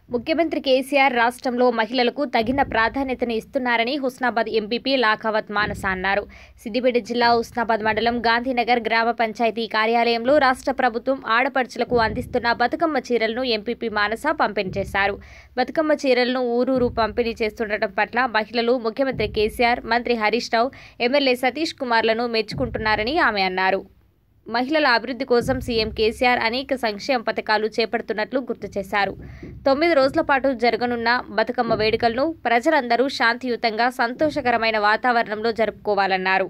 ముఖ్యమంత్రి కేసీఆర్ రాష్ట్రంలో మహిళలకు తగిన ప్రాధాన్యతను ఇస్తున్నారని హుస్నాబాద్ ఎంపీపీ లాఖావత్ మానస అన్నారు సిద్దిపేట జిల్లా హుస్నాబాద్ మండలం గాంధీనగర్ గ్రామ పంచాయతీ కార్యాలయంలో రాష్ట్ర ప్రభుత్వం ఆడపడుచులకు అందిస్తున్న బతుకమ్మ చీరలను ఎంపీపీ మానస పంపిణీ చేశారు బతుకమ్మ చీరలను ఊరూరు పంపిణీ చేస్తుండటం పట్ల మహిళలు ముఖ్యమంత్రి కేసీఆర్ మంత్రి హరీష్ రావు ఎమ్మెల్యే సతీష్ కుమార్లను మెచ్చుకుంటున్నారని ఆమె అన్నారు మహిళల అభివృద్ధి కోసం సీఎం కేసీఆర్ అనేక సంక్షేమ పథకాలు చేపడుతున్నట్లు గుర్తు చేశారు తొమ్మిది రోజుల పాటు జరగనున్న బతుకమ్మ వేడుకలను ప్రజలందరూ శాంతియుతంగా సంతోషకరమైన వాతావరణంలో జరుపుకోవాలన్నారు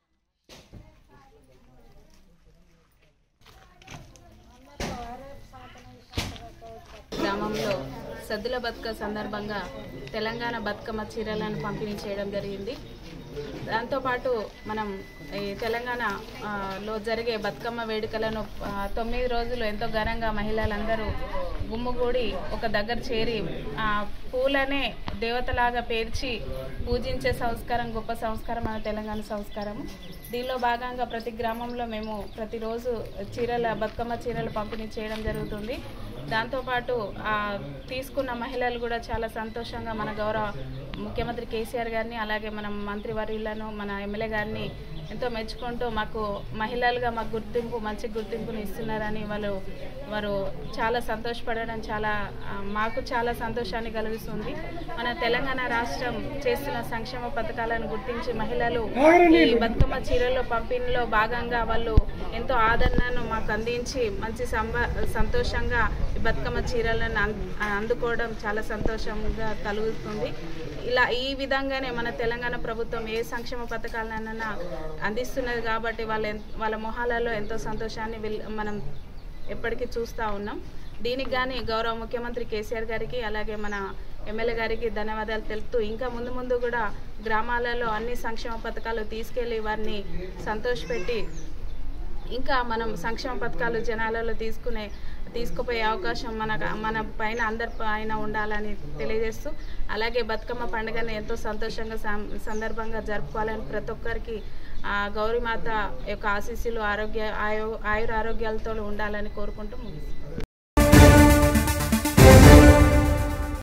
గ్రామంలో సద్దుల బతుక సందర్భంగా తెలంగాణ బతుకమ్మ చీరలను పంపిణీ చేయడం జరిగింది దాంతోపాటు మనం ఈ తెలంగాణ ఆ, లో జరిగే బతుకమ్మ వేడుకలను ఆ, తొమ్మిది రోజులు ఎంతో ఘనంగా మహిళలందరూ గుమ్ముగూడి ఒక దగ్గర చేరి ఆ పూలనే దేవతలాగా పేర్చి పూజించే సంస్కారం గొప్ప సంస్కారం మన తెలంగాణ సంస్కారం దీనిలో భాగంగా ప్రతి గ్రామంలో మేము ప్రతిరోజు చీరల బతుకమ్మ చీరలు పంపిణీ చేయడం జరుగుతుంది దాంతోపాటు ఆ తీసుకున్న మహిళలు కూడా చాలా సంతోషంగా మన గౌరవ ముఖ్యమంత్రి కేసీఆర్ గారిని అలాగే మన మంత్రివర్యులను మన ఎమ్మెల్యే గారిని ఎంతో మెచ్చుకుంటూ మాకు మహిళలుగా మాకు గుర్తింపు మంచి గుర్తింపుని ఇస్తున్నారని వాళ్ళు వారు చాలా సంతోషపడడం చాలా ఆ, మాకు చాలా సంతోషాన్ని కలిగిస్తుంది మన తెలంగాణ రాష్ట్రం చేస్తున్న సంక్షేమ పథకాలను గుర్తించి మహిళలు ఈ బతుకమ్మ చీరల్లో పంపిణీలో భాగంగా వాళ్ళు ఎంతో ఆదరణను మాకు అందించి మంచి సంబ సంతోషంగా ఈ బతుకమ్మ చీరలను అం- అందుకోవడం చాలా సంతోషంగా కలుగుతుంది ఇలా ఈ విధంగానే మన తెలంగాణ ప్రభుత్వం ఏ సంక్షేమ పథకాలనైనా అందిస్తున్నది కాబట్టి వాళ్ళ ఎన్- వాళ్ళ మొహాలలో ఎంతో సంతోషాన్ని విల్- మనం ఎప్పటికీ చూస్తూ ఉన్నాం దీనికి కానీ గౌరవ ముఖ్యమంత్రి కేసీఆర్ గారికి అలాగే మన ఎమ్మెల్యే గారికి ధన్యవాదాలు తెలుపుతూ ఇంకా ముందు ముందు కూడా గ్రామాలలో అన్ని సంక్షేమ పథకాలు తీసుకెళ్లి వారిని సంతోషపెట్టి ఇంకా మనం సంక్షేమ పథకాలు జనాలలో తీసుకునే తీసుకుపోయే అవకాశం మన మన పైన అందరి పైన ఉండాలని తెలియజేస్తూ అలాగే బతుకమ్మ పండుగని ఎంతో సంతోషంగా సం- సందర్భంగా జరుపుకోవాలని ప్రతి ఒక్కరికి ఆ గౌరీమాత యొక్క ఆశీస్సులు ఆరోగ్య ఆయు ఆయుర ఆరోగ్యాలతో ఉండాలని కోరుకుంటూ ముగిస్తున్నాను